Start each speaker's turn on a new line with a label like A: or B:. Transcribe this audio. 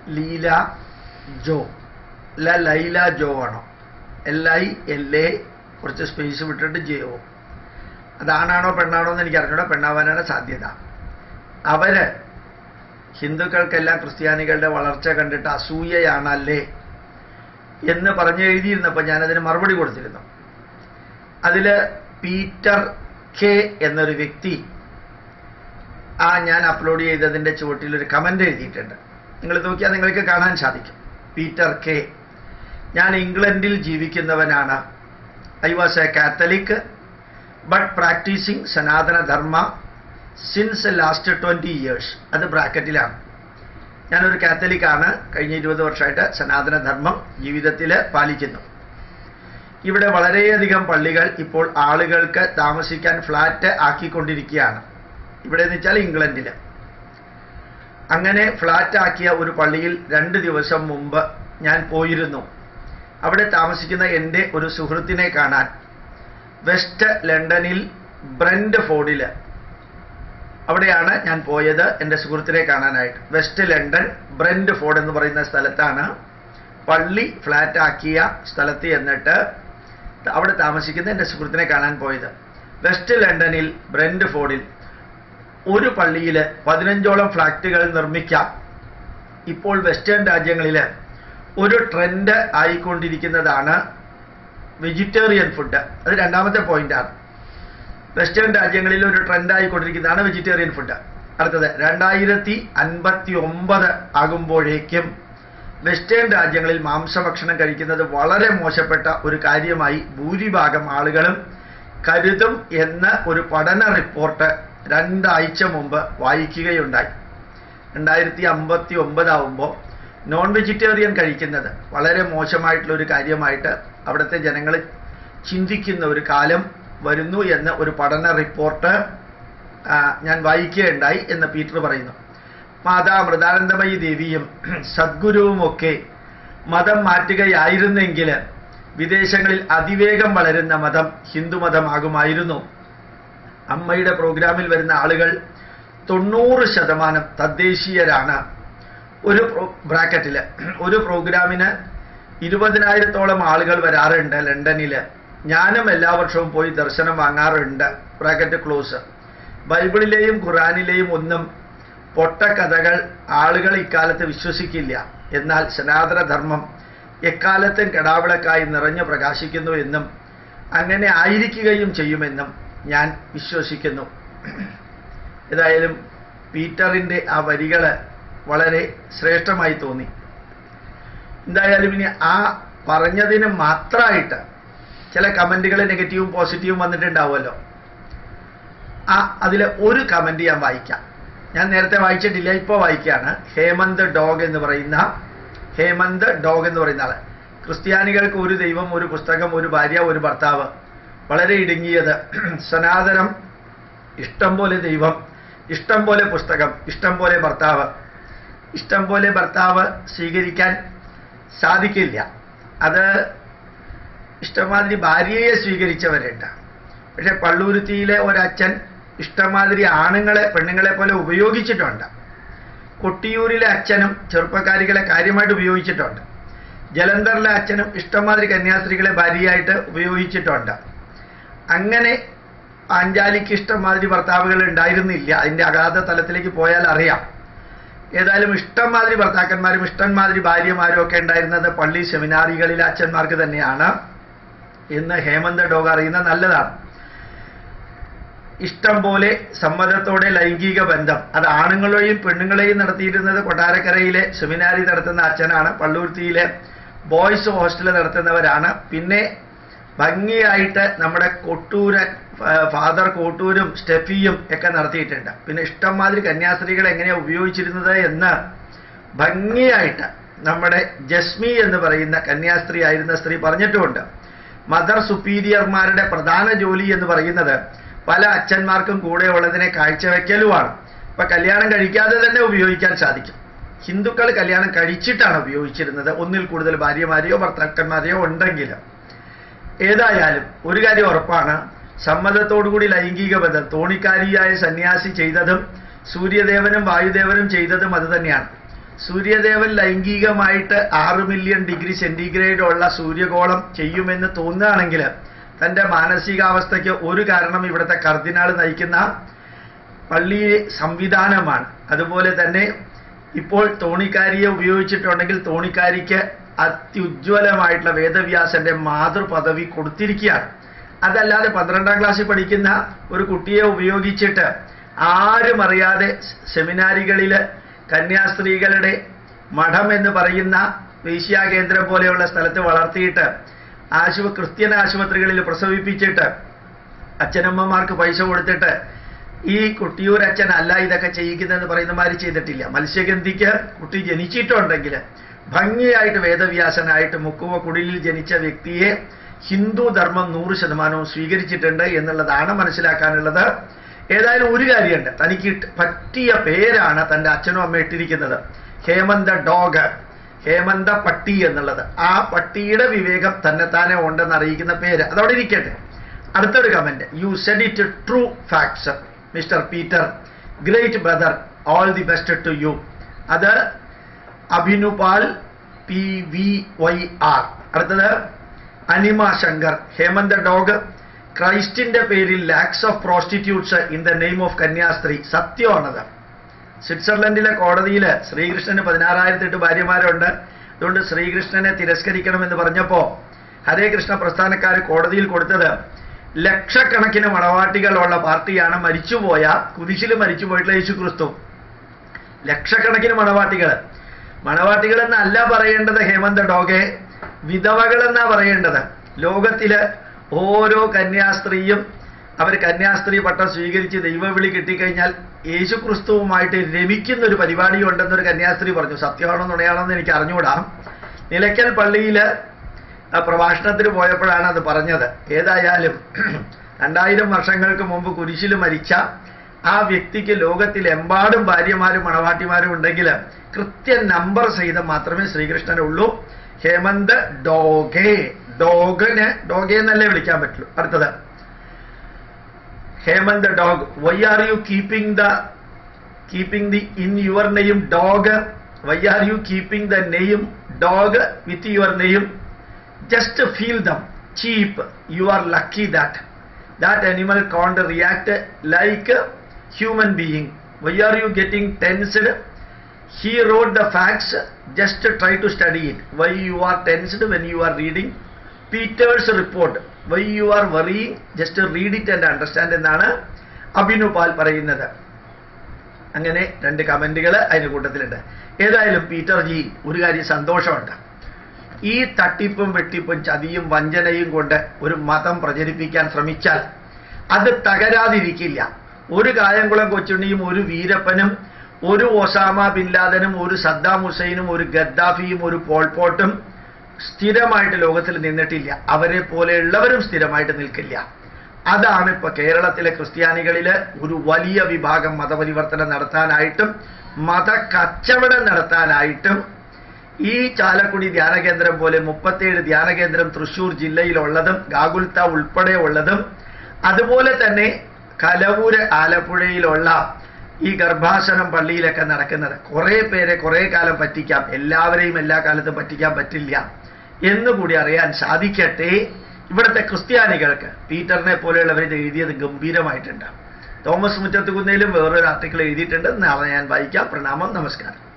A: ലീല ജോ അല്ല ലൈല ജോ ആണോ L I L A കുറച്ച് സ്പേസ് വിട്ടിട്ട് ജെ ഒ അതാണാണോ പെണ്ണാണോ എന്ന് എനിക്ക് അറിഞ്ഞൂടാ പെണ്ണാവാനാണ് സാധ്യത അവര് ഹിന്ദുക്കൾക്കെല്ലാം ക്രിസ്ത്യാനികളുടെ വളർച്ച കണ്ടിട്ട് അസൂയയാണല്ലേ എന്ന് പറഞ്ഞു എഴുതിയിരുന്നപ്പോൾ ഞാനതിന് മറുപടി കൊടുത്തിരുന്നു അതിൽ പീറ്റർ കെ എന്നൊരു വ്യക്തി ആ ഞാൻ അപ്ലോഡ് ചെയ്തതിൻ്റെ ചുവട്ടിൽ ഒരു കമൻ്റ് എഴുതിയിട്ടുണ്ട് നിങ്ങൾ നോക്കിയാൽ നിങ്ങൾക്ക് കാണാൻ സാധിക്കും പീറ്റർ കെ ഞാൻ ഇംഗ്ലണ്ടിൽ ജീവിക്കുന്നവനാണ് I was a Catholic but practising Sanatana Dharma since last twenty years അത് ബ്രാക്കറ്റിലാണ് ഞാനൊരു കാത്തലിക് ആണ് കഴിഞ്ഞ ഇരുപത് വർഷമായിട്ട് സനാതന ധർമ്മം ജീവിതത്തിൽ പാലിക്കുന്നു ഇവിടെ വളരെയധികം പള്ളികൾ ഇപ്പോൾ ആളുകൾക്ക് താമസിക്കാൻ ഫ്ലാറ്റ് ആക്കിക്കൊണ്ടിരിക്കുകയാണ് ഇവിടെ എന്ന് വെച്ചാൽ ഇംഗ്ലണ്ടിൽ അങ്ങനെ ഫ്ലാറ്റ് ആക്കിയ ഒരു പള്ളിയിൽ രണ്ട് ദിവസം മുമ്പ് ഞാൻ പോയിരുന്നു അവിടെ താമസിക്കുന്ന എൻ്റെ ഒരു സുഹൃത്തിനെ കാണാൻ വെസ്റ്റ് ലണ്ടനിൽ ബ്രൻഡ് ഫോർഡിൽ അവിടെയാണ് ഞാൻ പോയത് എൻ്റെ സുഹൃത്തിനെ കാണാനായിട്ട് വെസ്റ്റ് ലണ്ടൻ ബ്രൻഡ് ഫോർഡ് എന്ന് പറയുന്ന സ്ഥലത്താണ് പള്ളി ഫ്ലാറ്റ് ആക്കിയ സ്ഥലത്ത് എന്നിട്ട് അവിടെ താമസിക്കുന്ന എൻ്റെ സുഹൃത്തിനെ കാണാൻ പോയത് വെസ്റ്റ് ലണ്ടനിൽ ബ്രൻഡ് ഫോർഡിൽ ഒരു പള്ളിയിൽ പതിനഞ്ചോളം ഫ്ലാറ്റുകൾ നിർമ്മിക്കാം ഇപ്പോൾ വെസ്റ്റേൺ രാജ്യങ്ങളിൽ ഒരു ട്രെൻഡ് ആയിക്കൊണ്ടിരിക്കുന്നതാണ് വെജിറ്റേറിയൻ ഫുഡ് അത് രണ്ടാമത്തെ പോയിന്റാണ് വെസ്റ്റേൺ രാജ്യങ്ങളിൽ ഒരു ട്രെൻഡ് ആയിക്കൊണ്ടിരിക്കുന്നതാണ് വെജിറ്റേറിയൻ ഫുഡ് അടുത്തത് രണ്ടായിരത്തി അൻപത്തി ഒമ്പത് ആകുമ്പോഴേക്കും വെസ്റ്റേൺ രാജ്യങ്ങളിൽ മാംസഭക്ഷണം കഴിക്കുന്നത് വളരെ മോശപ്പെട്ട ഒരു കാര്യമായി ഭൂരിഭാഗം ആളുകളും കരുതും എന്ന ഒരു പഠന റിപ്പോർട്ട് രണ്ടാഴ്ച മുമ്പ് വായിക്കുകയുണ്ടായി രണ്ടായിരത്തി അമ്പത്തി ഒമ്പതാവുമ്പോൾ നോൺ വെജിറ്റേറിയൻ കഴിക്കുന്നത് വളരെ മോശമായിട്ടുള്ള ഒരു കാര്യമായിട്ട് അവിടുത്തെ ജനങ്ങൾ ചിന്തിക്കുന്ന ഒരു കാലം വരുന്നു എന്ന ഒരു പഠന റിപ്പോർട്ട് ആ, ഞാൻ വായിക്കുകയുണ്ടായി എന്ന് പീറ്റർ പറയുന്നു മാതാ മൃദാനന്ദമയി ദേവിയും സദ്ഗുരുവുമൊക്കെ മതം മാറ്റുകയായിരുന്നെങ്കിൽ വിദേശങ്ങളിൽ അതിവേഗം വളരുന്ന മതം ഹിന്ദുമതമാകുമായിരുന്നു അമ്മയുടെ പ്രോഗ്രാമിൽ വരുന്ന ആളുകൾ തൊണ്ണൂറ് ശതമാനം തദ്ദേശീയരാണ് ഒരു ബ്രാക്കറ്റിൽ ഒരു പ്രോഗ്രാമിന് ഇരുപതിനായിരത്തോളം ആളുകൾ വരാറുണ്ട് ലണ്ടനിൽ ഞാനും എല്ലാ വർഷവും പോയി ദർശനം വാങ്ങാറുണ്ട് ബ്രാക്കറ്റ് ക്ലോസ് ബൈബിളിലെയും ഖുറാനിലെയും ഒന്നും പൊട്ടക്കഥകൾ ആളുകൾ ഇക്കാലത്ത് വിശ്വസിക്കില്ല എന്നാൽ സനാതനധർമ്മം എക്കാലത്തും കടാവിളക്കായി നിറഞ്ഞു പ്രകാശിക്കുന്നു എന്നും അങ്ങനെ ആയിരിക്കുകയും ചെയ്യുമെന്നും ഞാൻ വിശ്വസിക്കുന്നു ഏതായാലും പീറ്ററിൻ്റെ ആ വരികൾ വളരെ ശ്രേഷ്ഠമായി തോന്നി എന്തായാലും ഇനി ആ പറഞ്ഞതിന് മാത്രമായിട്ട് ചില കമൻറ്റുകൾ നെഗറ്റീവും പോസിറ്റീവും വന്നിട്ടുണ്ടാവുമല്ലോ ആ അതിൽ ഒരു കമൻറ്റ് ഞാൻ വായിക്കാം ഞാൻ നേരത്തെ വായിച്ചിട്ടില്ല ഇപ്പോൾ വായിക്കുകയാണ് ഹേമന്ത് ഡോഗ് എന്ന് പറയുന്ന ഹേമന്ത് ഡോഗ് എന്ന് പറയുന്ന ആള് ക്രിസ്ത്യാനികൾക്ക് ഒരു ദൈവം ഒരു പുസ്തകം ഒരു ഭാര്യ ഒരു ഭർത്താവ് വളരെ ഇടുങ്ങിയത് സനാതനം ഇഷ്ടം പോലെ ദൈവം ഇഷ്ടം പോലെ പുസ്തകം ഇഷ്ടം പോലെ ഭർത്താവ് ഇഷ്ടം പോലെ ഭർത്താവ് സ്വീകരിക്കാൻ സാധിക്കില്ല അത് ഇഷ്ടമാതിരി ഭാര്യയെ സ്വീകരിച്ചവരുണ്ട് പക്ഷെ പള്ളൂരുത്തിയിലെ ഒരച്ഛൻ ഇഷ്ടമാതിരി ആണുങ്ങളെ പെണ്ണുങ്ങളെ പോലെ ഉപയോഗിച്ചിട്ടുണ്ട് കൊട്ടിയൂരിലെ അച്ഛനും ചെറുപ്പക്കാരികളെ കാര്യമായിട്ട് ഉപയോഗിച്ചിട്ടുണ്ട് ജലന്ധറിലെ അച്ഛനും ഇഷ്ടമാതിരി കന്യാസ്ത്രീകളെ ഭാര്യയായിട്ട് ഉപയോഗിച്ചിട്ടുണ്ട് അങ്ങനെ അഞ്ചാലിക്ക് ഇഷ്ടമാതിരി ഭർത്താവുകൾ ഉണ്ടായിരുന്നില്ല അതിൻ്റെ അഗാധ തലത്തിലേക്ക് പോയാൽ അറിയാം ഏതായാലും ഇഷ്ടംമാതിരി ഭർത്താക്കന്മാരും ഇഷ്ടംമാതിരി ഭാര്യമാരും ഒക്കെ ഉണ്ടായിരുന്നത് പള്ളി സെമിനാറികളിലെ അച്ഛന്മാർക്ക് തന്നെയാണ് എന്ന് ഹേമന്ത് ഡോഗ് അറിയുന്നത് നല്ലതാണ് ഇഷ്ടം പോലെ സമ്മതത്തോടെ ലൈംഗിക ബന്ധം അത് ആണുങ്ങളെയും പെണ്ണുങ്ങളെയും നടത്തിയിരുന്നത് കൊട്ടാരക്കരയിലെ സെമിനാരി നടത്തുന്ന അച്ഛനാണ് പള്ളൂർത്തിയിലെ ബോയ്സ് ഹോസ്റ്റൽ നടത്തുന്നവരാണ് പിന്നെ ഭംഗിയായിട്ട് നമ്മുടെ കൊട്ടൂരൻ ഫാ- ഫാദർ കോട്ടൂരും സ്റ്റെഫിയും ഒക്കെ നടത്തിയിട്ടുണ്ട് പിന്നെ ഇഷ്ടംമാതിരി കന്യാസ്ത്രീകൾ എങ്ങനെയാണ് ഉപയോഗിച്ചിരുന്നത് എന്ന് ഭംഗിയായിട്ട് നമ്മുടെ ജസ്മി എന്ന് പറയുന്ന കന്യാസ്ത്രീ ആയിരുന്ന സ്ത്രീ പറഞ്ഞിട്ടുമുണ്ട് മദർ സുപ്പീരിയർമാരുടെ പ്രധാന ജോലി എന്ന് പറയുന്നത് പല അച്ഛന്മാർക്കും കൂടെ ഉള്ളതിനെ കാഴ്ചവെക്കലുമാണ് ഇപ്പൊ കല്യാണം കഴിക്കാതെ തന്നെ ഉപയോഗിക്കാൻ സാധിക്കും ഹിന്ദുക്കൾ കല്യാണം കഴിച്ചിട്ടാണ് ഉപയോഗിച്ചിരുന്നത് ഒന്നിൽ കൂടുതൽ ഭാര്യമാരെയോ ഭർത്താക്കന്മാരെയോ ഉണ്ടെങ്കിൽ ഏതായാലും ഒരു കാര്യം ഉറപ്പാണ് സമ്മതത്തോടുകൂടി ലൈംഗിക ബന്ധം തോണിക്കാരിയായ സന്യാസി ചെയ്തതും സൂര്യദേവനും വായുദേവനും ചെയ്തതും അത് തന്നെയാണ് സൂര്യദേവൻ ലൈംഗികമായിട്ട് ആറ് മില്യൺ ഡിഗ്രി സെന്റിഗ്രേഡ് ഉള്ള സൂര്യഗോളം ചെയ്യുമെന്ന് തോന്നുകയാണെങ്കിൽ തന്റെ മാനസികാവസ്ഥയ്ക്ക് ഒരു കാരണം ഇവിടുത്തെ കർദിനാൾ നയിക്കുന്ന പള്ളി സംവിധാനമാണ് അതുപോലെ തന്നെ ഇപ്പോൾ തോണിക്കാരിയെ ഉപയോഗിച്ചിട്ടുണ്ടെങ്കിൽ തോണിക്കാരിക്ക് അത്യുജ്വലമായിട്ടുള്ള വേദവ്യാസന്റെ മാതൃപദവി കൊടുത്തിരിക്കുകയാണ് അതല്ലാതെ പന്ത്രണ്ടാം ക്ലാസ്സിൽ പഠിക്കുന്ന ഒരു കുട്ടിയെ ഉപയോഗിച്ചിട്ട് ആരും അറിയാതെ സെമിനാരികളിൽ കന്യാസ്ത്രീകളുടെ മഠം എന്ന് പറയുന്ന വേശ്യാകേന്ദ്രം പോലെയുള്ള സ്ഥലത്ത് വളർത്തിയിട്ട് ആശുപ ക്രിസ്ത്യൻ ആശുപത്രികളിൽ പ്രസവിപ്പിച്ചിട്ട് അച്ഛനമ്മമാർക്ക് പൈസ കൊടുത്തിട്ട് ഈ കുട്ടിയൂർ അച്ഛൻ അല്ല ഇതൊക്കെ ചെയ്യിക്കുന്നതെന്ന് പറയുന്ന മാതിരി ചെയ്തിട്ടില്ല മത്സ്യഗന്ധിക്ക് കുട്ടി ജനിച്ചിട്ടുണ്ടെങ്കിൽ ഭംഗിയായിട്ട് വേദവ്യാസനായിട്ട് മുക്കുവ കുടിലിൽ ജനിച്ച വ്യക്തിയെ ഹിന്ദു ധർമ്മം നൂറ് ശതമാനവും സ്വീകരിച്ചിട്ടുണ്ട് എന്നുള്ളതാണ് മനസ്സിലാക്കാനുള്ളത് ഏതായാലും ഒരു കാര്യമുണ്ട് തനിക്ക് ഇട്ട് പറ്റിയ പേരാണ് തൻ്റെ അച്ഛനും അമ്മ ഇട്ടിരിക്കുന്നത് ഹേമന്ത ഡോഗ് ഹേമന്ത പട്ടി എന്നുള്ളത് ആ പട്ടിയുടെ വിവേകം തന്നെത്താനെ ഉണ്ടെന്ന് അറിയിക്കുന്ന പേര് അതവിടെ ഇരിക്കട്ടെ അടുത്തൊരു comment you said it true facts mister Peter great brother all the best to you അത് Abhinupal P V Y R അടുത്തത് അനിമ ശങ്കർ ഹേമന്ത ഡോഗ് ക്രൈസ്റ്റിന്റെ പേരിൽ lakhs of prostitutes in the name of കന്യാസ്ത്രീ സത്യമാണത് സ്വിറ്റ്സർലൻഡിലെ കോടതിയിൽ ശ്രീകൃഷ്ണന് പതിനാറായിരത്തി എട്ട് ഭാര്യമാരുണ്ട് അതുകൊണ്ട് ശ്രീകൃഷ്ണനെ തിരസ്കരിക്കണമെന്ന് പറഞ്ഞപ്പോ ഹരേ കൃഷ്ണ പ്രസ്ഥാനക്കാർ കോടതിയിൽ കൊടുത്തത് ലക്ഷക്കണക്കിന് മണവാട്ടികളുള്ള പാർട്ടിയാണ് മരിച്ചുപോയ കുരിശിൽ മരിച്ചുപോയിട്ടുള്ള യേശു ക്രിസ്തു ലക്ഷക്കണക്കിന് മണവാട്ടികൾ മണവാട്ടികൾ എന്നല്ല പറയേണ്ടത് ഹേമന്ത ഡോഗെ വിധവകൾ എന്നാ പറയേണ്ടത് ലോകത്തില് ഓരോ കന്യാസ്ത്രീയും അവർ കന്യാസ്ത്രീ പട്ടം സ്വീകരിച്ച് ദൈവവിളി കിട്ടിക്കഴിഞ്ഞാൽ യേശു ക്രിസ്തുവുമായിട്ട് രമിക്കുന്ന ഒരു പരിപാടി ഉണ്ടെന്നൊരു കന്യാസ്ത്രീ പറഞ്ഞു സത്യമാണോ നുണയാണോ എന്ന് എനിക്ക് അറിഞ്ഞുകൂടാ നിലയ്ക്കൽ പള്ളിയിൽ പ്രഭാഷണത്തിന് പോയപ്പോഴാണ് അത് പറഞ്ഞത് ഏതായാലും രണ്ടായിരം വർഷങ്ങൾക്ക് മുമ്പ് കുരിശിൽ മരിച്ച ആ വ്യക്തിക്ക് ലോകത്തിലെമ്പാടും ഭാര്യമാരും മണവാട്ടിമാരും ഉണ്ടെങ്കിൽ കൃത്യ നമ്പർ സഹിതം മാത്രമേ ശ്രീകൃഷ്ണനുള്ളൂ ഹേമന്ത് ഡോഗെ ഡോഗിന് ഡോഗെ എന്നല്ലേ വിളിക്കാൻ പറ്റുള്ളൂ അടുത്തത് Hemant dog why are you keeping the keeping the in your name dog why are you keeping the name dog with your name just feel them cheap you are lucky that that animal can't react like a human being why are you getting tensed he wrote the facts just try to study it why you are tensed when you are reading peter's report why you are worrying just read it and understand എന്നാണ് അഭിനുപാൽ പറയുന്നത് അങ്ങനെ രണ്ട് കമന്റുകൾ അതിന്റെ കൂട്ടത്തിലുണ്ട് ഏതായാലും Peter G ഒരു കാര്യം സന്തോഷമുണ്ട് ഈ തട്ടിപ്പും വെട്ടിപ്പും ചതിയും വഞ്ചനയും കൊണ്ട് ഒരു മതം പ്രചരിപ്പിക്കാൻ ശ്രമിച്ചാൽ അത് തകരാതിരിക്കില്ല ഒരു കായംകുളം കൊച്ചുണ്ണിയും ഒരു വീരപ്പനും ഒരു ഒസാമ ബിൻ ലാദനും ഒരു സദ്ദാം ഹുസൈനും ഒരു ഗദ്ദാഫിയും ഒരു പോൾപോട്ടും സ്ഥിരമായിട്ട് ലോകത്തിൽ നിന്നിട്ടില്ല അവരെ പോലെയുള്ളവരും സ്ഥിരമായിട്ട് നിൽക്കില്ല അതാണ് ഇപ്പൊ കേരളത്തിലെ ക്രിസ്ത്യാനികളിൽ ഒരു വലിയ വിഭാഗം മതപരിവർത്തനം നടത്താനായിട്ടും മത കച്ചവടം നടത്താനായിട്ടും ഈ ചാലക്കുടി ധ്യാനകേന്ദ്രം പോലെ മുപ്പത്തേഴ് ധ്യാനകേന്ദ്രം തൃശൂർ ജില്ലയിലുള്ളതും ഗാഗുൽത്ത ഉൾപ്പെടെ ഉള്ളതും അതുപോലെ തന്നെ കലവൂര് ആലപ്പുഴയിലുള്ള ഈ ഗർഭാസനം പള്ളിയിലൊക്കെ നടക്കുന്നത് കുറേ പേരെ കുറേ കാലം പറ്റിക്കാം എല്ലാവരെയും എല്ലാ കാലത്തും പറ്റിക്കാൻ പറ്റില്ല എന്നുകൂടി അറിയാൻ സാധിക്കട്ടെ ഇവിടുത്തെ ക്രിസ്ത്യാനികൾക്ക് പീറ്ററിനെ പോലെയുള്ളവർ ഇത് എഴുതിയത് ഗംഭീരമായിട്ടുണ്ട് തോമസ് മുറ്റത്തുകുന്നേലും വേറൊരു ആർട്ടിക്കിൾ എഴുതിയിട്ടുണ്ട് നാളെ ഞാൻ വായിക്കാം പ്രണാമം നമസ്കാരം